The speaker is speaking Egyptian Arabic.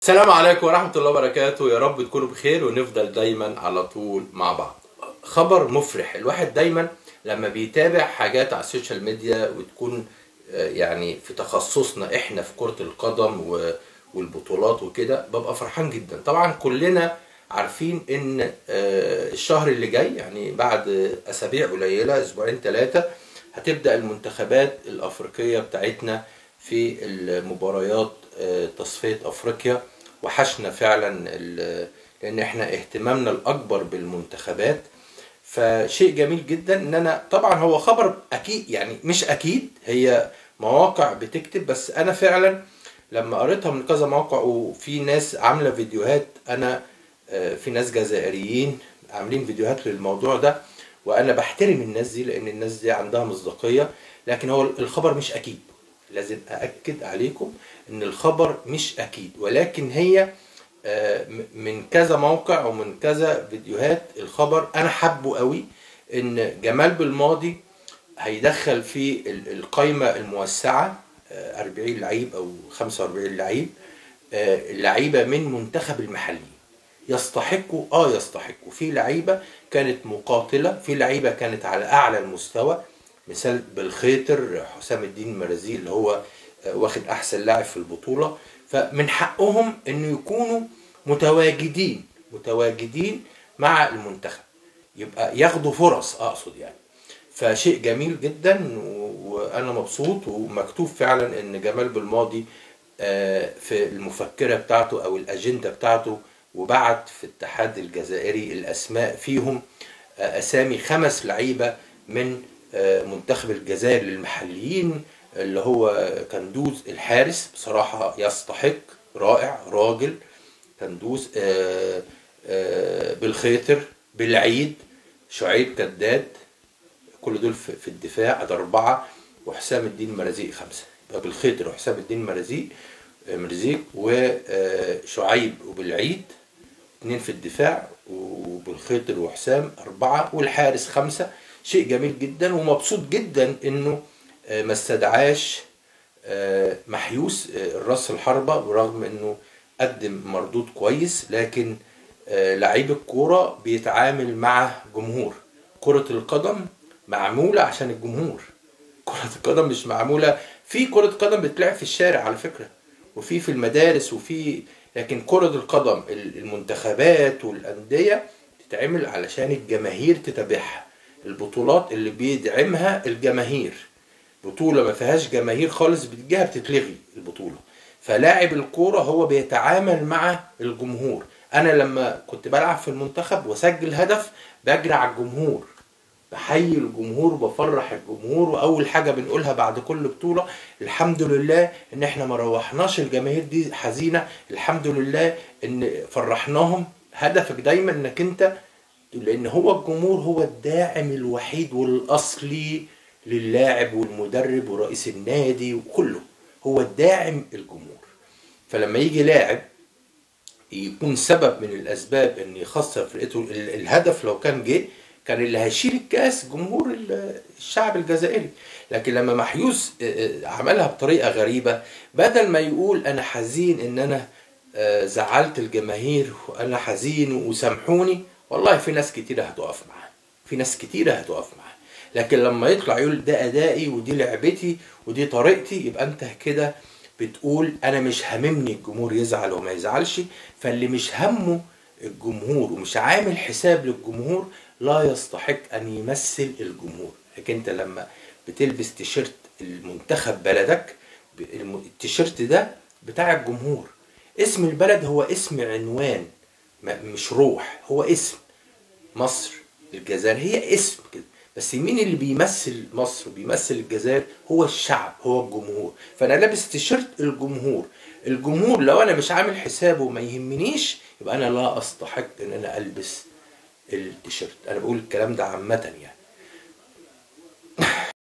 السلام عليكم ورحمة الله وبركاته يا رب تكونوا بخير ونفضل دايما على طول مع بعض خبر مفرح الواحد دايما لما بيتابع حاجات على السوشيال ميديا وتكون آه، يعني في تخصصنا احنا في كرة القدم و- والبطولات وكده ببقى فرحان جدا طبعا كلنا عارفين ان آه، الشهر اللي جاي يعني بعد اسابيع قليلة اسبوعين ثلاثة هتبدأ المنتخبات الافريقية بتاعتنا في المباريات آه، تصفية افريقيا وحشنا فعلا ال- لان احنا اهتمامنا الاكبر بالمنتخبات فشيء جميل جدا ان انا طبعا هو خبر اكيد يعني مش اكيد هي مواقع بتكتب بس انا فعلا لما قريتها من كذا موقع وفي ناس عامله فيديوهات انا آه، في ناس جزائريين عاملين فيديوهات للموضوع ده وانا بحترم الناس دي لان الناس دي عندها مصداقيه لكن هو الخبر مش اكيد لازم أأكد عليكم إن الخبر مش أكيد ولكن هي آه، م- من كذا موقع ومن كذا فيديوهات الخبر أنا حابه قوي إن جمال بالماضي هيدخل في ال- القايمة الموسعة آه، 40 لعيب أو 45 لعيب آه، لعيبة من منتخب المحلي يستحقوا اه يستحقوا في لعيبه كانت مقاتله في لعيبه كانت على اعلى المستوى مثال بالخيطر حسام الدين مرازي اللي هو آه، واخد احسن لاعب في البطوله فمن حقهم انه يكونوا متواجدين متواجدين مع المنتخب يبقى ياخدوا فرص اقصد يعني فشيء جميل جدا و- وانا مبسوط ومكتوب فعلا ان جمال بالماضي آه، في المفكره بتاعته او الاجنده بتاعته وبعت في الاتحاد الجزائري الاسماء فيهم آه، اسامي خمس لعيبه من آه، منتخب الجزائر للمحليين اللي هو كندوز الحارس بصراحه يستحق رائع راجل كندوز آه، آه، بالخيطر بالعيد شعيب كداد كل دول في في الدفاع ده أربعة وحسام الدين مرازيق خمسة يبقى بالخيطر وحسام الدين مرازيق مرزيق وشعيب وبالعيد اتنين في الدفاع وبالخيطر وحسام أربعة والحارس خمسة شيء جميل جدا ومبسوط جدا إنه آه، ما استدعاش آه، محيوس آه، الراس الحربة برغم إنه قدم مردود كويس لكن آه، لعيب الكورة بيتعامل مع جمهور كرة القدم معمولة عشان الجمهور كرة القدم مش معمولة في كرة قدم بتلعب في الشارع على فكرة وفي في المدارس وفي لكن كرة القدم المنتخبات والأندية تتعمل علشان الجماهير تتابعها البطولات اللي بيدعمها الجماهير بطولة ما فيهاش جماهير خالص بتجيها بتتلغي البطولة فلاعب الكورة هو بيتعامل مع الجمهور أنا لما كنت بلعب في المنتخب وأسجل هدف بجري على الجمهور بحيي الجمهور وبفرح الجمهور واول حاجه بنقولها بعد كل بطوله الحمد لله ان احنا ما روحناش الجماهير دي حزينه الحمد لله ان فرحناهم هدفك دايما انك انت لان هو الجمهور هو الداعم الوحيد والاصلي للاعب والمدرب ورئيس النادي وكله هو الداعم الجمهور فلما يجي لاعب يكون سبب من الاسباب ان يخسر فرقته ال- الهدف لو كان جه كان اللي هيشيل الكاس جمهور ال- الشعب الجزائري لكن لما محيوس آه، آه، عملها بطريقه غريبه بدل ما يقول انا حزين ان انا آه، زعلت الجماهير وانا حزين وسامحوني والله في ناس كتيره هتقف معاه في ناس كتيره هتقف معاه لكن لما يطلع يقول ده ادائي ودي لعبتي ودي طريقتي يبقى انت كده بتقول انا مش هاممني الجمهور يزعل وما يزعلش فاللي مش همه الجمهور ومش عامل حساب للجمهور لا يستحق ان يمثل الجمهور لكن انت لما بتلبس تيشيرت المنتخب بلدك ب- الم- التيشيرت ده بتاع الجمهور اسم البلد هو اسم عنوان ما- مش روح هو اسم مصر الجزائر هي اسم كده بس مين اللي بيمثل مصر وبيمثل الجزائر هو الشعب هو الجمهور فانا لابس تيشيرت الجمهور الجمهور لو انا مش عامل حسابه وما يهمنيش يبقى انا لا استحق ان انا البس التيشيرت انا بقول الكلام ده عامه يعني